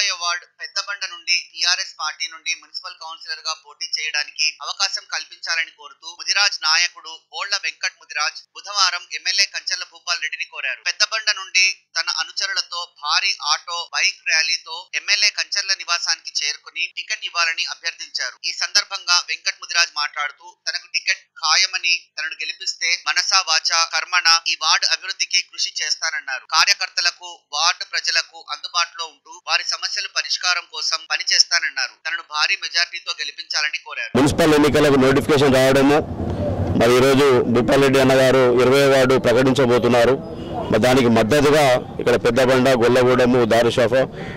ఇరవై వార్డ్ పెద్దబండ నుండి TRS party నుండి మున్సిపల్ కౌన్సిలర్ గా పోటీ చేయడానికి అవకాశం కల్పించాలని కోరుతూ ముదిరాజ్ నాయకుడు బోళ్ల వెంకట్ ముదిరాజ్ బుధవారం ఎమ్మెల్యే కంచర్ల భూపాల్ రెడ్డిని కోరారు పెద్దబండ నుండి తన అనుచరులతో భారీ ఆటో బైక్ ర్యాలీతో ఎమ్మెల్యే కంచర్ల నివాసానికి చేరుకుని టికెట్ ఇవ్వాలని అభ్యర్థించారు ఈ సందర్భంగా వెంకట్ ముదిరాజ్ మాట్లాడుతూ తనకు టికెట్ ఖాయమని తనను గెలిపిస్తే మనసా వాచ కర్మణ ఈ వార్డు అభివృద్ధికి కృషి చేస్తానన్నారు కార్యకర్తలకు వార్డు ప్రజలకు అందుబాటులో ఉంటూ వారి సమస్యల పరిష్కారం కోసం పనిచేస్తానన్నారు తనను భారీ మెజార్టీతో గెలిపించాలని కోరారు మున్సిపల్ ఎన్నికలకు నోటిఫికేషన్ రావడము మరి ఈరోజు భూపాలరెడ్డి అన్నగారు ఇరవై వార్డు ప్రకటించబోతున్నారు మరి దానికి మద్దతుగా ఇక్కడ పెద్దబండ గొల్లగూడెము దారుషాఫ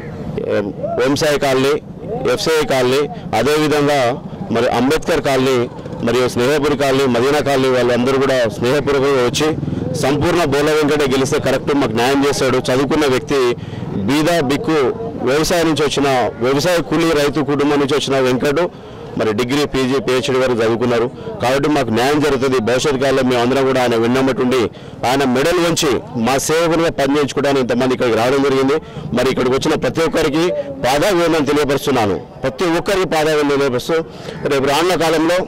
వ్యవసాయ కాలనీ ఎఫ్సిఐ కాలనీ అదేవిధంగా మరి అంబేద్కర్ కాలనీ మరియు స్నేహపురి కాలనీ మదీనా కాలనీ వాళ్ళందరూ కూడా స్నేహపూర్వకంగా వచ్చి సంపూర్ణ బోల వెంకటే గెలిస్తే కరెక్ట్ మాకు న్యాయం చేశాడు చదువుకున్న వ్యక్తి బీద బిక్కు వ్యవసాయం నుంచి వచ్చిన వ్యవసాయ కూలీ రైతు కుటుంబం నుంచి వచ్చిన వెంకటు మరి డిగ్రీ పీజీ పిహెచ్డీ వరకు చదువుకున్నారు కాబట్టి మాకు న్యాయం జరుగుతుంది భవిష్యత్ కాలంలో మేము అందరం కూడా ఆయన విన్నమటుండి ఆయన మెడల్ వంచి మా సేవకులుగా పనిచేయించుకోవడానికి ఇంతమంది ఇక్కడికి రావడం జరిగింది మరి ఇక్కడికి వచ్చిన ప్రతి ఒక్కరికి పాదాభివందనం తెలియపరుస్తున్నాను ప్రతి ఒక్కరికి పాదాభివందనం తెలియపరుస్తూ రేపు రానున్న కాలంలో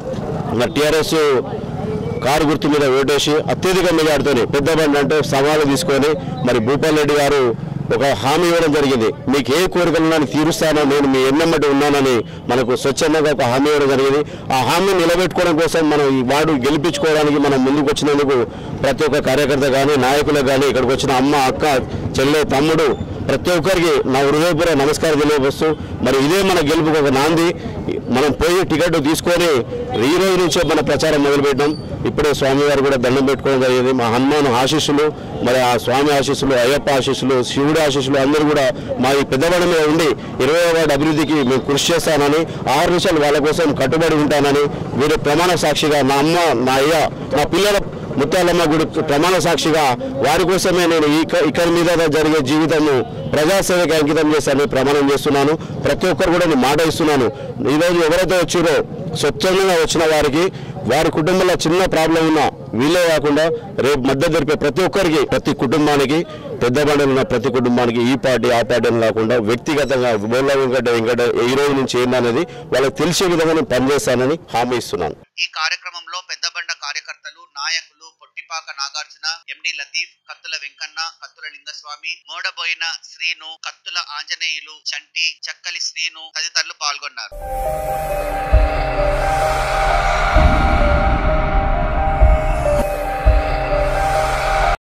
మరి టీఆర్ఎస్ కారు గుర్తు మీద ఓటేసి అత్యధిక మెజార్టీతోని పెద్ద బండి అంటే సవాలు తీసుకొని మరి భూపాల్ రెడ్డి గారు ఒక హామీ ఇవ్వడం జరిగింది మీకు ఏ కోరికలు ఉన్నా తీరుస్తానో నేను మీ ఎన్నమ్మటి ఉన్నానని మనకు స్వచ్ఛందంగా ఒక హామీ ఇవ్వడం జరిగింది ఆ హామీ నిలబెట్టుకోవడం కోసం మనం ఈ వార్డు గెలిపించుకోవడానికి మనం ముందుకు వచ్చినందుకు ప్రతి ఒక్క కార్యకర్త కానీ నాయకులకు కానీ ఇక్కడికి వచ్చిన అమ్మ అక్క చెల్లె తమ్ముడు ప్రతి ఒక్కరికి నా హృదయపూర్వక నమస్కారం తెలియవస్తూ మరి ఇదే మన గెలుపుకు ఒక నాంది మనం పోయి టికెట్ తీసుకొని ఈ రోజు నుంచే మన ప్రచారం మొదలుపెట్టాం ఇప్పుడే స్వామివారు కూడా దండం పెట్టుకోవడం జరిగింది మా హనుమాన్ ఆశీస్సులు మరి ఆ స్వామి ఆశీస్సులు అయ్యప్ప ఆశీస్సులు శివుడి ఆశీస్సులు అందరూ కూడా మా ఈ పెద్దబడి మీద ఉండి ఇరవై వార్డు అభివృద్ధికి మేము కృషి చేస్తానని ఆరు నిమిషాలు వాళ్ళ కోసం కట్టుబడి ఉంటానని వీరి ప్రమాణ సాక్షిగా నా అమ్మ నా అయ్య నా పిల్లల ముత్యాలమ్మ గుడి ప్రమాణ సాక్షిగా వారి కోసమే నేను ఈ క- ఇక్కడి మీద జరిగే జీవితము ప్రజాసేవకి అంకితం చేస్తానని ప్రమాణం చేస్తున్నాను ప్రతి ఒక్కరు కూడా నేను మాట ఇస్తున్నాను ఈరోజు ఎవరైతే వచ్చిరో స్వచ్ఛందంగా వచ్చిన వారికి వారి కుటుంబంలో చిన్న ప్రాబ్లం ఉన్నా వీళ్ళే కాకుండా రేపు మద్దతు జరిపే ప్రతి ఒక్కరికి ప్రతి కుటుంబానికి పెద్ద బండలు ఉన్న ప్రతి కుటుంబానికి ఈ పార్టీ ఆ పార్టీ అని కాకుండా వ్యక్తిగతంగా బోర్ల వెంకట వెంకట ఈ రోజు నుంచి ఏందనేది వాళ్ళకి తెలిసే విధంగా నేను పనిచేస్తానని హామీ ఇస్తున్నాను ఈ కార్యక్రమంలో పెద్దబండ కార్యకర్తలు నాయకులు పొట్టిపాక నాగార్జున ఎండి లతీఫ్ కత్తుల వెంకన్న కత్తుల లింగస్వామి మోడబోయిన శ్రీను కత్తుల ఆంజనేయులు చంటి చక్కలి శ్రీను తదితరులు పాల్గొన్నారు